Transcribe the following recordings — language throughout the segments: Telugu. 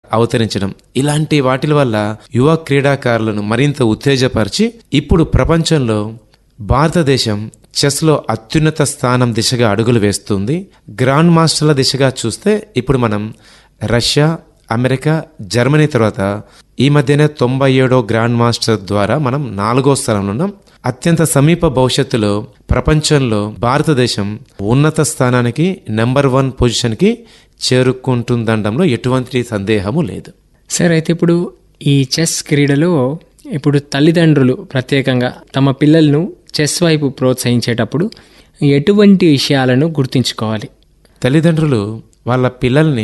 అవతరించడం ఇలాంటి వాటి వల్ల యువ క్రీడాకారులను మరింత ఉత్తేజపరిచి ఇప్పుడు ప్రపంచంలో భారతదేశం చెస్లో అత్యున్నత స్థానం దిశగా అడుగులు వేస్తుంది గ్రాండ్ మాస్టర్ల దిశగా చూస్తే ఇప్పుడు మనం రష్యా అమెరికా జర్మనీ తర్వాత ఈ మధ్యనే తొంభై ఏడో గ్రాండ్ మాస్టర్ ద్వారా మనం నాలుగో స్థానంలో ఉన్నాం అత్యంత సమీప భవిష్యత్తులో ప్రపంచంలో భారతదేశం ఉన్నత స్థానానికి నెంబర్ వన్ పొజిషన్కి చేరుకుంటుందనడంలో ఎటువంటి సందేహము లేదు సార్ అయితే ఇప్పుడు ఈ చెస్ క్రీడలో ఇప్పుడు తల్లిదండ్రులు ప్రత్యేకంగా తమ పిల్లలను చెస్ వైపు ప్రోత్సహించేటప్పుడు ఎటువంటి విషయాలను గుర్తుంచుకోవాలి తల్లిదండ్రులు వాళ్ళ పిల్లల్ని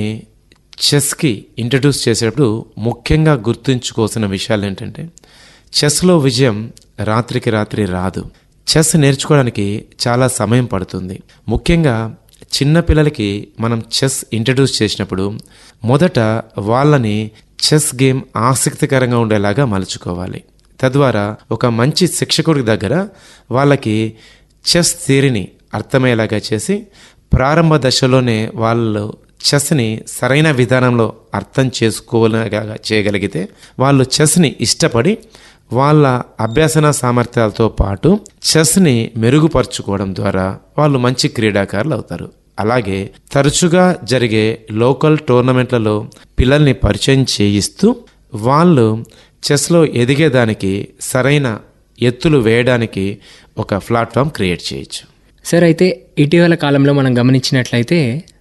చెస్కి ఇంట్రడ్యూస్ చేసేటప్పుడు ముఖ్యంగా గుర్తుంచుకోవాల్సిన విషయాలు ఏంటంటే చెస్లో విజయం రాత్రికి రాత్రి రాదు చెస్ నేర్చుకోవడానికి చాలా సమయం పడుతుంది ముఖ్యంగా చిన్న పిల్లలకి మనం చెస్ ఇంట్రడ్యూస్ చేసినప్పుడు మొదట వాళ్ళని చెస్ గేమ్ ఆసక్తికరంగా ఉండేలాగా మలుచుకోవాలి తద్వారా ఒక మంచి శిక్షకుడి దగ్గర వాళ్ళకి చెస్ థియరీని అర్థమయ్యేలాగా చేసి ప్రారంభ దశలోనే వాళ్ళు చెస్ని సరైన విధానంలో అర్థం చేసుకోలేగా చేయగలిగితే వాళ్ళు చెస్ని ఇష్టపడి వాళ్ళ అభ్యసన సామర్థ్యాలతో పాటు చెస్ని మెరుగుపరుచుకోవడం ద్వారా వాళ్ళు మంచి క్రీడాకారులు అవుతారు అలాగే తరచుగా జరిగే లోకల్ టోర్నమెంట్లలో పిల్లల్ని పరిచయం చేయిస్తూ వాళ్ళు చెస్లో ఎదిగేదానికి సరైన ఎత్తులు వేయడానికి ఒక ప్లాట్ఫామ్ క్రియేట్ చేయొచ్చు సార్ అయితే ఇటీవల కాలంలో మనం గమనించినట్లయితే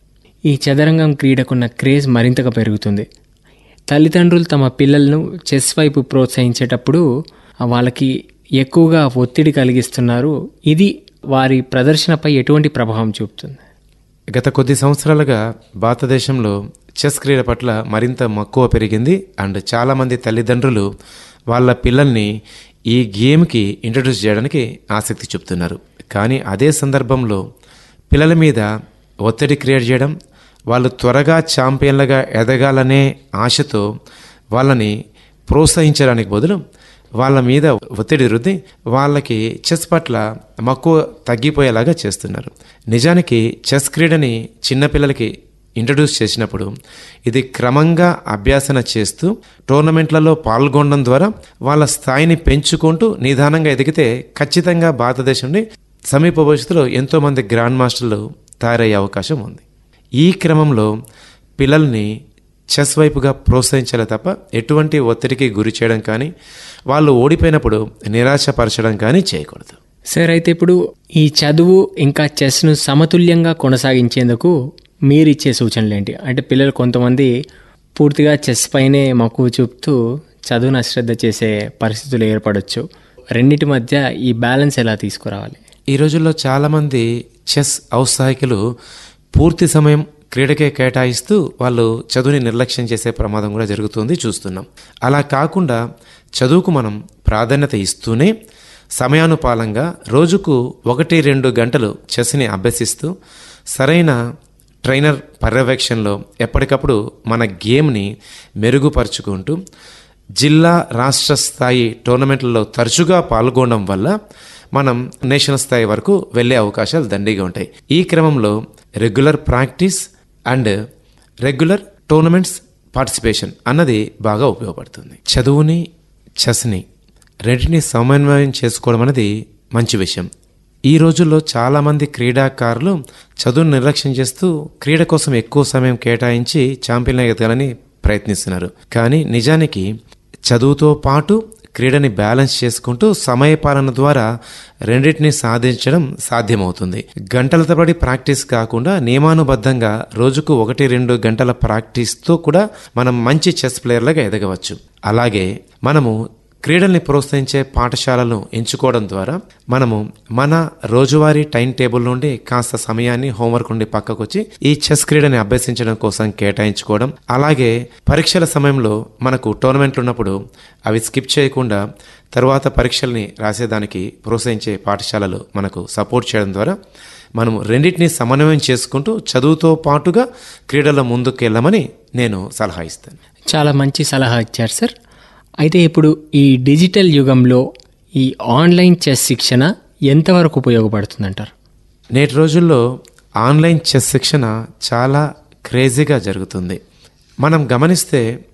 ఈ చదరంగం క్రీడకున్న క్రేజ్ మరింతగా పెరుగుతుంది తల్లిదండ్రులు తమ పిల్లలను చెస్ వైపు ప్రోత్సహించేటప్పుడు వాళ్ళకి ఎక్కువగా ఒత్తిడి కలిగిస్తున్నారు ఇది వారి ప్రదర్శనపై ఎటువంటి ప్రభావం చూపుతుంది గత కొద్ది సంవత్సరాలుగా భారతదేశంలో చెస్ క్రీడ పట్ల మరింత మక్కువ పెరిగింది అండ్ చాలామంది తల్లిదండ్రులు వాళ్ళ పిల్లల్ని ఈ గేమ్కి ఇంట్రడ్యూస్ చేయడానికి ఆసక్తి చూపుతున్నారు కానీ అదే సందర్భంలో పిల్లల మీద ఒత్తిడి క్రియేట్ చేయడం వాళ్ళు త్వరగా ఛాంపియన్లుగా ఎదగాలనే ఆశతో వాళ్ళని ప్రోత్సహించడానికి బదులు వాళ్ళ మీద ఒత్తిడి రుద్ది వాళ్ళకి చెస్ పట్ల మక్కువ తగ్గిపోయేలాగా చేస్తున్నారు నిజానికి చెస్ క్రీడని చిన్నపిల్లలకి ఇంట్రడ్యూస్ చేసినప్పుడు ఇది క్రమంగా అభ్యాసన చేస్తూ టోర్నమెంట్లలో పాల్గొనడం ద్వారా వాళ్ళ స్థాయిని పెంచుకుంటూ నిదానంగా ఎదిగితే ఖచ్చితంగా భారతదేశంలో సమీప భవిష్యత్తులో ఎంతోమంది గ్రాండ్ మాస్టర్లు తయారయ్యే అవకాశం ఉంది ఈ క్రమంలో పిల్లల్ని చెస్ వైపుగా ప్రోత్సహించాలి తప్ప ఎటువంటి ఒత్తిడికి గురి చేయడం కానీ వాళ్ళు ఓడిపోయినప్పుడు నిరాశపరచడం కానీ చేయకూడదు సార్ అయితే ఇప్పుడు ఈ చదువు ఇంకా చెస్ను సమతుల్యంగా కొనసాగించేందుకు మీరిచ్చే సూచనలు ఏంటి అంటే పిల్లలు కొంతమంది పూర్తిగా చెస్ పైనే మక్కువ చూపుతూ చదువును అశ్రద్ధ చేసే పరిస్థితులు ఏర్పడవచ్చు రెండింటి మధ్య ఈ బ్యాలెన్స్ ఎలా తీసుకురావాలి ఈ రోజుల్లో చాలామంది చెస్ ఔత్సాహికులు పూర్తి సమయం క్రీడకే కేటాయిస్తూ వాళ్ళు చదువుని నిర్లక్ష్యం చేసే ప్రమాదం కూడా జరుగుతుంది చూస్తున్నాం అలా కాకుండా చదువుకు మనం ప్రాధాన్యత ఇస్తూనే సమయానుపాలంగా రోజుకు ఒకటి రెండు గంటలు చెస్ని అభ్యసిస్తూ సరైన ట్రైనర్ పర్యవేక్షణలో ఎప్పటికప్పుడు మన గేమ్ని మెరుగుపరుచుకుంటూ జిల్లా రాష్ట్ర స్థాయి టోర్నమెంట్లలో తరచుగా పాల్గొనడం వల్ల మనం నేషనల్ స్థాయి వరకు వెళ్ళే అవకాశాలు దండిగా ఉంటాయి ఈ క్రమంలో regular practice and regular tournaments participation అన్నది బాగా ఉపయోగపడుతుంది చదువుని చెస్ని రెంటిని సమన్వయం చేసుకోవడం అనేది మంచి విషయం ఈ రోజుల్లో చాలామంది క్రీడాకారులు చదువును నిర్లక్ష్యం చేస్తూ క్రీడ కోసం ఎక్కువ సమయం కేటాయించి ఛాంపియన్ ఎదగాలని ప్రయత్నిస్తున్నారు కానీ నిజానికి చదువుతో పాటు క్రీడని బ్యాలెన్స్ చేసుకుంటూ సమయపాలన ద్వారా రెండింటిని సాధించడం సాధ్యమవుతుంది గంటల తరబడి ప్రాక్టీస్ కాకుండా నియమానుబద్ధంగా రోజుకు ఒకటి రెండు గంటల ప్రాక్టీస్తో కూడా మనం మంచి చెస్ ప్లేయర్లుగా ఎదగవచ్చు అలాగే మనము క్రీడల్ని ప్రోత్సహించే పాఠశాలను ఎంచుకోవడం ద్వారా మనము మన రోజువారీ టైం టేబుల్ నుండి కాస్త సమయాన్ని హోంవర్క్ నుండి పక్కకొచ్చి ఈ చెస్ క్రీడని అభ్యసించడం కోసం కేటాయించుకోవడం అలాగే పరీక్షల సమయంలో మనకు టోర్నమెంట్లు ఉన్నప్పుడు అవి స్కిప్ చేయకుండా తరువాత పరీక్షల్ని రాసేదానికి ప్రోత్సహించే పాఠశాలలు మనకు సపోర్ట్ చేయడం ద్వారా మనము రెండింటినీ సమన్వయం చేసుకుంటూ చదువుతో పాటుగా క్రీడలో ముందుకు వెళ్ళమని నేను సలహా ఇస్తాను చాలా మంచి సలహా ఇచ్చారు సార్ అయితే ఇప్పుడు ఈ డిజిటల్ యుగంలో ఈ ఆన్లైన్ చెస్ శిక్షణ ఎంతవరకు ఉపయోగపడుతుందంటారు నేటి రోజుల్లో ఆన్లైన్ చెస్ శిక్షణ చాలా క్రేజీగా జరుగుతుంది మనం గమనిస్తే